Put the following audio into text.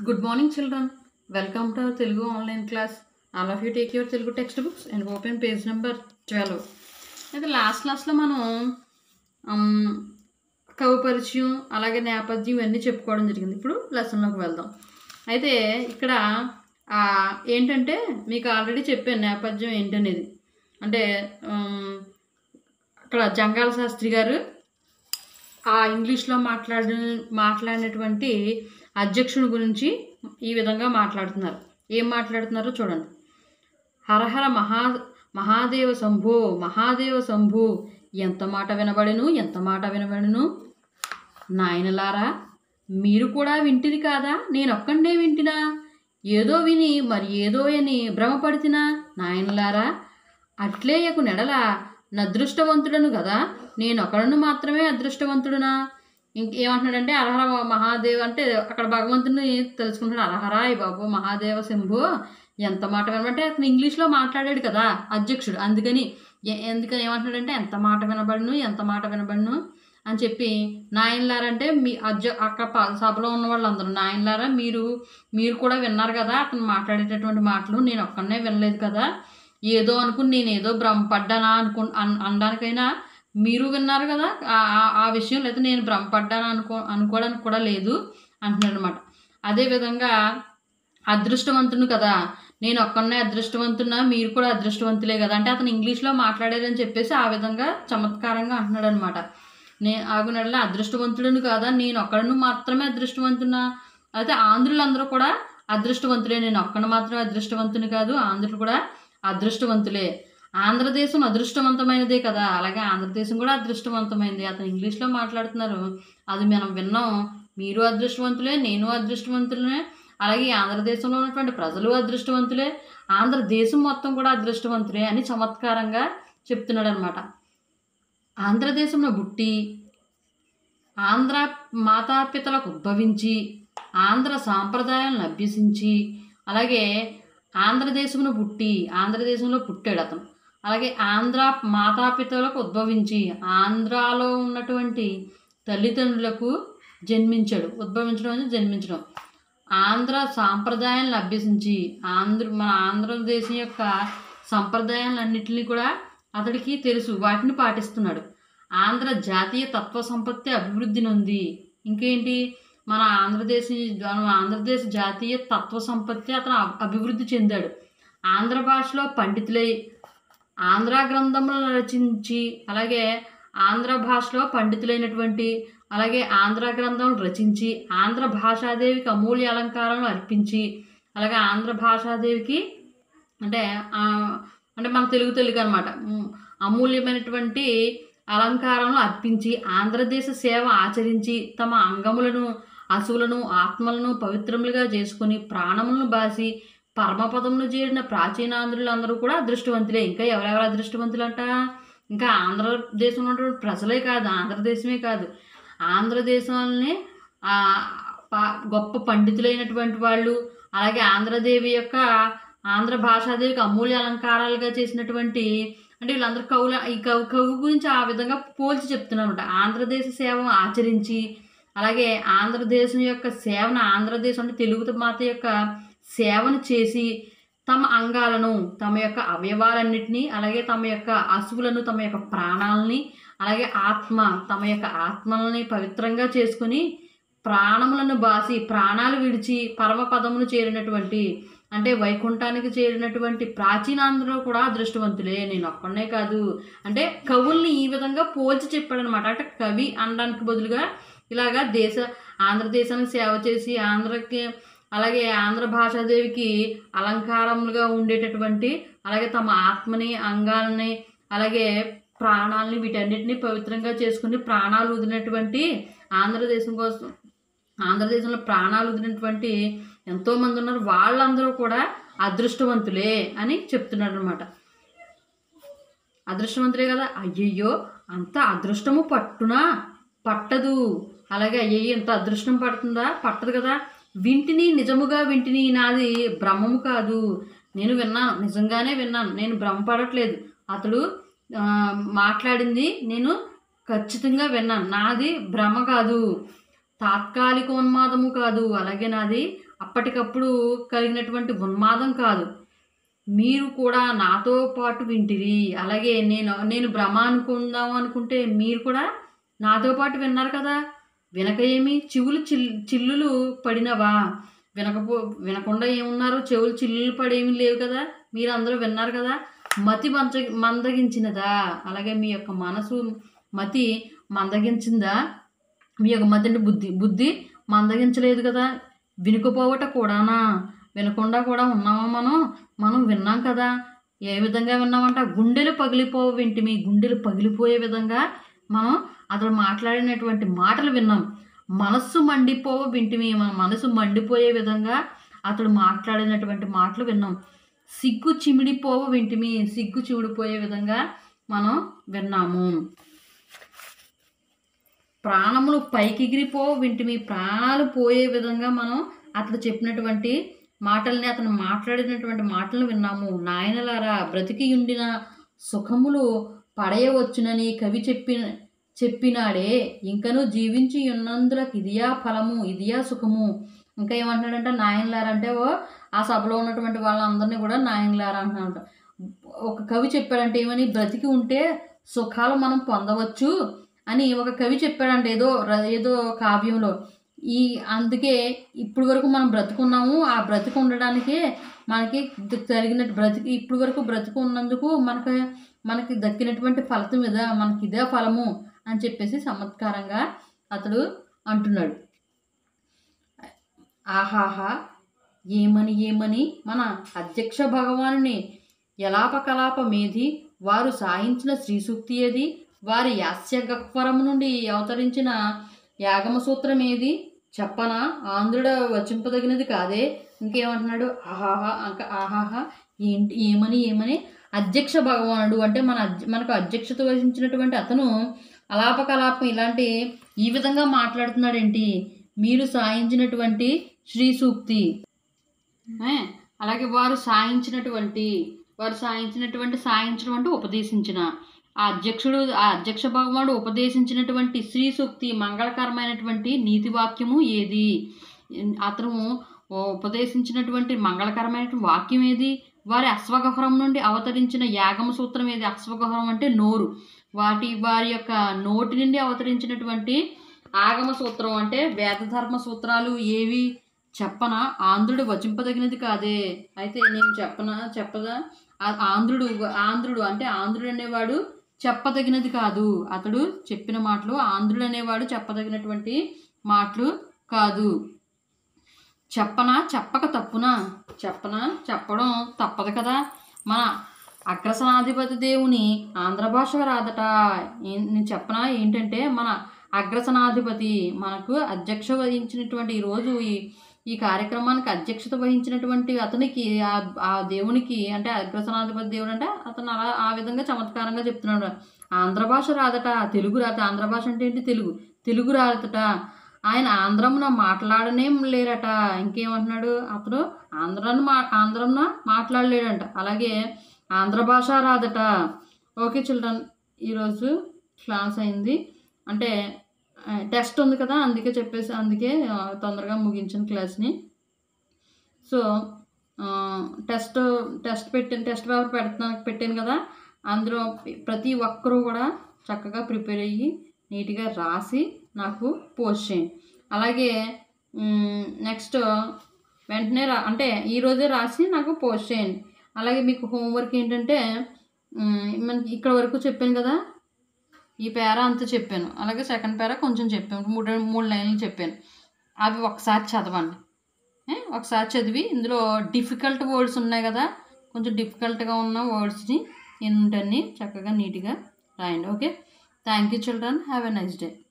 Good morning, children. Welcome to our Telugu online class. All of you take your Telugu textbooks and open page number 12. అయితే last క్లాస్లో మనం um, కవి పరిచయం అలాగే నేపథ్యం ఇవన్నీ చెప్పుకోవడం జరిగింది ఇప్పుడు లెసన్లోకి వెళ్దాం అయితే ఇక్కడ ఆ, ఏంటంటే మీకు ఆల్రెడీ చెప్పాను నేపథ్యం ఏంటనేది అంటే um, అక్కడ జంగాల శాస్త్రి గారు ఆ ఇంగ్లీష్లో మాట్లాడిన మాట్లాడినటువంటి అధ్యక్షుని గురించి ఈ విధంగా మాట్లాడుతున్నారు ఏం మాట్లాడుతున్నారో చూడండి హరహర మహా మహాదేవ శంభో మహాదేవ శంభో ఎంత మాట వినబడెను ఎంత మాట వినబడెను నాయనలారా మీరు కూడా వింటిది కాదా నేను ఒక్కడే వింటినా ఏదో విని మరి ఏదో అని భ్రమపడితినా నాయనలారా అట్లేయకు నెడల నదృష్టవంతుడను కదా నేను ఒకడను మాత్రమే అదృష్టవంతుడునా ఇంకేమంటున్నాడంటే అరహర మహాదేవ్ అంటే అక్కడ భగవంతుని తెలుసుకుంటున్నాడు అరహర ఈ బాబు మహాదేవ శంభు ఎంత మాట వినబట్టే అతను ఇంగ్లీష్లో మాట్లాడాడు కదా అధ్యక్షుడు అందుకని ఎ- ఎందుకని ఏమంటున్నాడంటే ఎంత మాట వినబడును ఎంత మాట వినబడును అని చెప్పి నాయనలారంటే మీ అధ్య అక్కడ ప- సభలో ఉన్న వాళ్ళందరూ నాయనలారా మీరు మీరు కూడా విన్నారు కదా అతను మాట్లాడేటటువంటి మాటలు నేను ఒక్కనే వినలేదు కదా ఏదో అనుకుని నేను ఏదో భ్రమపడ్డానా అనుకు అన్ అనడానికైనా మీరు విన్నారు కదా ఆ- ఆ- ఆ విషయం లేదా నేను భ్రమపడ్డాను అనుకో అనుకోవడానికి కూడా లేదు అంటున్నాడు అనమాట అదేవిధంగా అదృష్టవంతుడు కదా నేను ఒక్కనే అదృష్టవంతున్నా మీరు కూడా అదృష్టవంతులే కదా అంటే అతను ఇంగ్లీష్లో మాట్లాడారని చెప్పేసి ఆ విధంగా చమత్కారంగా అంటున్నాడు అనమాట నే ఆగునడల అదృష్టవంతుడును కాదా నేను ఒక్కడను మాత్రమే అదృష్టవంతున్నా అయితే ఆంధ్రులందరూ కూడా అదృష్టవంతులే నేను ఒక్కడు మాత్రమే అదృష్టవంతుని కాదు ఆంధ్రులు కూడా అదృష్టవంతులే ఆంధ్రదేశం అదృష్టవంతమైనదే కదా అలాగే ఆంధ్రదేశం కూడా అదృష్టవంతమైంది అతను ఇంగ్లీష్లో మాట్లాడుతున్నారు అది మనం విన్నాం మీరు అదృష్టవంతులే నేను అదృష్టవంతులే అలాగే ఈ ఆంధ్రదేశంలో ఉన్నటువంటి ప్రజలు అదృష్టవంతులే ఆంధ్రదేశం మొత్తం కూడా అదృష్టవంతులే అని చమత్కారంగా చెప్తున్నాడు అనమాట ఆంధ్రదేశంలో పుట్టి ఆంధ్ర మాతాపితలకు ఉద్భవించి ఆంధ్ర సాంప్రదాయాలను అభ్యసించి అలాగే ఆంధ్రదేశంలో పుట్టి ఆంధ్రదేశంలో పుట్టాడు అతను అలాగే ఆంధ్ర మాతాపితలకు ఉద్భవించి ఆంధ్రాలో ఉన్నటువంటి తల్లిదండ్రులకు జన్మించాడు ఉద్భవించడం అంటే జన్మించడం ఆంధ్ర సాంప్రదాయాలను అభ్యసించి ఆంధ్ర మన ఆంధ్రదేశం యొక్క సంప్రదాయాలన్నింటినీ కూడా అతడికి తెలుసు వాటిని పాటిస్తున్నాడు ఆంధ్ర జాతీయ తత్వ సంపత్తి అభివృద్ధి నొంది ఇంకేంటి మన ఆంధ్రదేశ మన ఆంధ్రదేశ్ జాతీయ తత్వ సంపత్తి అతను అభి- అభివృద్ధి చెందాడు ఆంధ్ర భాషలో పండితులై ఆంధ్ర గ్రంథములను రచించి అలాగే ఆంధ్ర భాషలో పండితులైనటువంటి అలాగే ఆంధ్ర గ్రంథం రచించి ఆంధ్ర భాషాదేవికి అమూల్య అలంకారాలను అర్పించి అలాగే ఆంధ్ర భాషాదేవికి అంటే ఆ, అంటే మన తెలుగు తెలుగు అనమాట అమూల్యమైనటువంటి అలంకారాలను అర్పించి ఆంధ్రదేశ సేవ ఆచరించి తమ అంగములను అసువులను ఆత్మలను పవిత్రములుగా చేసుకొని ప్రాణములను బాసి పరమపదమును చేరిన ప్రాచీనాంధ్రులందరూ కూడా అదృష్టవంతులే ఇంకా ఎవరెవరు అదృష్టవంతులు అంట ఇంకా ఆంధ్రదేశంలో ఉన్నటువంటి ప్రజలే కాదు ఆంధ్రదేశమే కాదు ఆంధ్రదేశాలని ఆ, ప- గొప్ప పండితులైనటువంటి వాళ్ళు అలాగే ఆంధ్రదేవి యొక్క ఆంధ్ర భాషాదేవికి అమూల్య అలంకారాలుగా చేసినటువంటి అంటే వీళ్ళందరూ కవుల ఈ కవి కవి గురించి ఆ విధంగా పోల్చి చెప్తున్నారన్నమాట ఆంధ్రదేశ సేవ ఆచరించి అలాగే ఆంధ్రదేశం యొక్క సేవను ఆంధ్రదేశం అంటే తెలుగు మాత యొక్క సేవను చేసి తమ అంగాలను తమ యొక్క అవయవాలన్నిటినీ అలాగే తమ యొక్క అసువులను తమ యొక్క ప్రాణాలని అలాగే ఆత్మ తమ యొక్క ఆత్మలని పవిత్రంగా చేసుకుని ప్రాణములను బాసి ప్రాణాలు విడిచి పరమపదమును చేరినటువంటి అంటే వైకుంఠానికి చేరినటువంటి ప్రాచీనాంధ్రులు కూడా అదృష్టవంతులే నేను ఒక్కనే కాదు అంటే కవుల్ని ఈ విధంగా పోల్చి చెప్పాడు అనమాట అంటే కవి అనడానికి బదులుగా ఇలాగా దేశ ఆంధ్రదేశానికి సేవ చేసి ఆంధ్రకి అలాగే ఆంధ్ర భాషాదేవికి అలంకారములుగా ఉండేటటువంటి అలాగే తమ ఆత్మని అంగాలని అలాగే ప్రాణాలని వీటన్నిటిని పవిత్రంగా చేసుకుని ప్రాణాలు వదిలినటువంటి ఆంధ్రదేశం కోసం ఆంధ్రదేశంలో ప్రాణాలు వదిలినటువంటి ఎంతోమంది ఉన్నారు వాళ్ళందరూ కూడా అదృష్టవంతులే అని చెప్తున్నాడు అనమాట అదృష్టవంతులే కదా అయ్యయ్యో అంత అదృష్టము పట్టునా పట్టదు అలాగే అయ్యయ్యో ఇంత అదృష్టం పడుతుందా పట్టదు కదా వింటిని నిజముగా వింటిని నాది భ్రమము కాదు నేను విన్నాను నిజంగానే విన్నాను నేను భ్రమపడట్లేదు అతడు ఆ, మాట్లాడింది నేను ఖచ్చితంగా విన్నాను నాది భ్రమ కాదు తాత్కాలిక ఉన్మాదము కాదు అలాగే నాది అప్పటికప్పుడు కలిగినటువంటి ఉన్మాదం కాదు మీరు కూడా నాతో పాటు వింటిరి అలాగే నేను నేను భ్రమ అనుకుందాం అనుకుంటే మీరు కూడా నాతో పాటు విన్నారు కదా వినక ఏమి చెవులు చిల్ చిల్లులు పడినవా వినకపో వినకుండా ఏమున్నారు చెవులు చిల్లులు పడేమి లేవు కదా మీరు అందరూ విన్నారు కదా మతి మంచ మందగించినదా అలాగే మీ యొక్క మనసు మతి మందగించిందా మీ యొక్క మతి అంటే బుద్ధి బుద్ధి మందగించలేదు కదా వినుకపోవట కూడానా వినకుండా కూడా ఉన్నామా మనం మనం విన్నాం కదా ఏ విధంగా విన్నామంట గుండెలు పగిలిపో వింటిమి గుండెలు పగిలిపోయే విధంగా మనం అతడు మాట్లాడినటువంటి మాటలు విన్నాం మనస్సు మండిపో వింటిమి మన మనసు మండిపోయే విధంగా అతడు మాట్లాడినటువంటి మాటలు విన్నాం సిగ్గు చిమిడిపోవ వింటిమి సిగ్గు చిమిడిపోయే విధంగా మనం విన్నాము ప్రాణములు పైకిగిరిపో వింటిమి ప్రాణాలు పోయే విధంగా మనం అతడు చెప్పినటువంటి మాటల్ని అతను మాట్లాడినటువంటి మాటలను విన్నాము నాయనలారా బ్రతికి ఉండిన సుఖములు పడయవచ్చునని కవి చెప్పిన చెప్పినాడే ఇంకను జీవించి ఉన్నందులకు ఇదియా ఫలము ఇదియా సుఖము ఇంకా ఏమంటున్నాడంటే నాయనలారా అంటే ఓ ఆ సభలో ఉన్నటువంటి వాళ్ళందరినీ కూడా నాయనలారా అంటున్నాడు ఒక కవి చెప్పాడంటే ఏమని బ్రతికి ఉంటే సుఖాలు మనం పొందవచ్చు అని ఒక కవి చెప్పాడంటే ఏదో ర- ఏదో కావ్యంలో ఈ అందుకే ఇప్పుడు వరకు మనం బ్రతుకున్నాము ఆ బ్రతుకు ఉండడానికే మనకి ద- జరిగిన బ్రతికి ఇప్పుడు వరకు బ్రతుకు ఉన్నందుకు మనకి మనకి దక్కినటువంటి ఫలితం ఇదా మనకి ఇదే ఫలము అని చెప్పేసి చమత్కారంగా అతడు అంటున్నాడు ఆహాహా ఏమని ఏమని మన అధ్యక్ష భగవానుని ఎలాపకలాపమేది వారు సాయించిన శ్రీసూక్తి ఏది వారి యాస్య గహ్వరము నుండి అవతరించిన యాగమ సూత్రం ఏది చెప్పనా ఆంధ్రుడ వచింపదగినది కాదే ఇంకేమంటున్నాడు ఆహాహా అంక ఆహాహా ఏంటి ఏమని ఏమని అధ్యక్ష భగవానుడు అంటే మన అధ్య- మనకు అధ్యక్షత వహించినటువంటి అతను అలాపకలాపం ఇలాంటి ఈ విధంగా మాట్లాడుతున్నాడేంటి మీరు సాయించినటువంటి శ్రీ సూక్తి ఏ, అలాగే వారు సాయించినటువంటి వారు సాయించినటువంటి సాయించడం అంటే ఉపదేశించిన ఆ అధ్యక్షుడు ఆ అధ్యక్ష భగవానుడు ఉపదేశించినటువంటి శ్రీ సూక్తి మంగళకరమైనటువంటి నీతి వాక్యము ఏది అతను ఉపదేశించినటువంటి మంగళకరమైనటువంటి వాక్యం ఏది వారి అశ్వగహరం నుండి అవతరించిన యాగమ సూత్రం ఏది అశ్వగహరం అంటే నోరు వాటి వారి యొక్క నోటి నుండి అవతరించినటువంటి ఆగమ సూత్రం అంటే వేదధర్మ సూత్రాలు ఏవి చెప్పన ఆంధ్రుడు వచింపదగినది కాదే అయితే నేను చెప్పనా చెప్పదా ఆ- ఆంధ్రుడు ఆంధ్రుడు అంటే ఆంధ్రుడు అనేవాడు చెప్పదగినది కాదు అతడు చెప్పిన మాటలు ఆంధ్రుడు అనేవాడు చెప్పదగినటువంటి మాటలు కాదు చెప్పనా చెప్పక తప్పునా చెప్పనా చెప్పడం తప్పదు కదా మన అగ్రసనాధిపతి దేవుని ఆంధ్ర భాష రాదట ఏం- నేను చెప్పనా ఏంటంటే మన అగ్రసనాధిపతి మనకు అధ్యక్ష వహించినటువంటి ఈరోజు ఈ ఈ కార్యక్రమానికి అధ్యక్షత వహించినటువంటి అతనికి ఆ ఆ దేవునికి అంటే అగ్రసనాధిపతి దేవుడు అంటే అతను అలా ఆ విధంగా చమత్కారంగా చెప్తున్నాడు ఆంధ్ర భాష రాదట తెలుగు రాత ఆంధ్ర భాష అంటే ఏంటి తెలుగు తెలుగు రాదట ఆయన ఆంధ్రమున మాట్లాడనేం లేరట ఇంకేమంటున్నాడు అతడు ఆంధ్రను మా ఆంధ్రంన మాట్లాడలేడంట అలాగే ఆంధ్ర భాష రాదట ఓకే చిల్డ్రన్ ఈరోజు క్లాస్ అయింది అంటే ఆ, టెస్ట్ ఉంది కదా అందుకే చెప్పేసి అందుకే ఆ, తొందరగా ముగించిన క్లాస్ని సో ఆ, టెస్ట్ టెస్ట్ పెట్టాను టెస్ట్ పేపర్ పెడుతున్నాను పెట్టాను కదా అందులో ప్రతి ఒక్కరూ కూడా చక్కగా ప్రిపేర్ అయ్యి నీట్గా రాసి నాకు పోస్ట్ చేయండి అలాగే నెక్స్ట్ వెంటనే రా అంటే ఈరోజే రాసి నాకు పోస్ట్ చేయండి అలాగే మీకు హోంవర్క్ ఏంటంటే మ్, మనకి ఇక్కడ వరకు చెప్పాను కదా ఈ పేర అంతా చెప్పాను అలాగే సెకండ్ పేర కొంచెం చెప్పాను మూడు మూడు లైన్లు చెప్పాను అవి ఒకసారి చదవండి ఏ? ఒకసారి చదివి ఇందులో డిఫికల్ట్ వర్డ్స్ ఉన్నాయి కదా కొంచెం డిఫికల్ట్గా ఉన్న వర్డ్స్ని ఏంటన్నీ చక్కగా నీట్గా రాయండి okay thank you children have a nice day